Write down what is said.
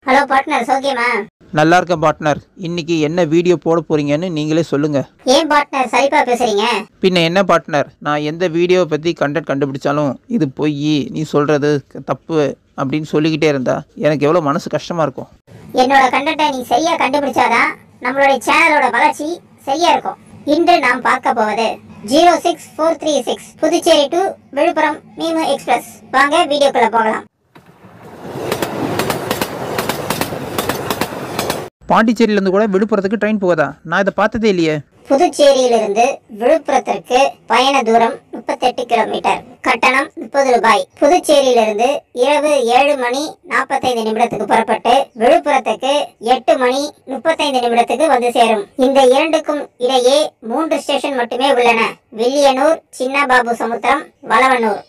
hello partner சௌக்கியமா நல்லா இருக்கேன் பார்ட்னர் இன்னைக்கு என்ன வீடியோ போட போறீங்கன்னு நீங்களே சொல்லுங்க ஏன் பார்ட்னர் சரிப்பா பேசுறீங்க பின்ன என்ன பார்ட்னர் நான் எந்த வீடியோவை பற்றி கண்டென்ட் கண்டுபிடிச்சாலும் இது பொய் நீ சொல்கிறது தப்பு அப்படின்னு சொல்லிக்கிட்டே இருந்தா எனக்கு எவ்வளோ மனசு கஷ்டமாக இருக்கும் என்னோட கண்டென்ட்டை நீ சரியா கண்டுபிடிச்சாதான் நம்மளுடைய சேனலோட வளர்ச்சி சரியா இருக்கும் இன்று நாம் பார்க்க போவது zero six four three six Puducherry to Villupuram MEMU express வாங்க வீடியோக்குள்ள போகலாம் பாண்டிச்சேரியிலேருந்து கூட விழுப்புரத்துக்கு ட்ரெயின் போகுதா நான் இதை பார்த்ததே இல்லையே புதுச்சேரியிலிருந்து விழுப்புரத்திற்கு பயண தூரம் முப்பத்தெட்டு கிலோமீட்டர் கட்டணம் முப்பது ரூபாய் புதுச்சேரியிலிருந்து இரவு ஏழு மணி நாற்பத்தைந்து நிமிடத்துக்கு புறப்பட்டு விழுப்புரத்துக்கு எட்டு மணி முப்பத்தைந்து நிமிடத்துக்கு வந்து சேரும் இந்த இரண்டுக்கும் இடையே மூன்று ஸ்டேஷன் மட்டுமே உள்ளன வில்லியனூர் சின்னபாபு சமுத்திரம் வளவனூர்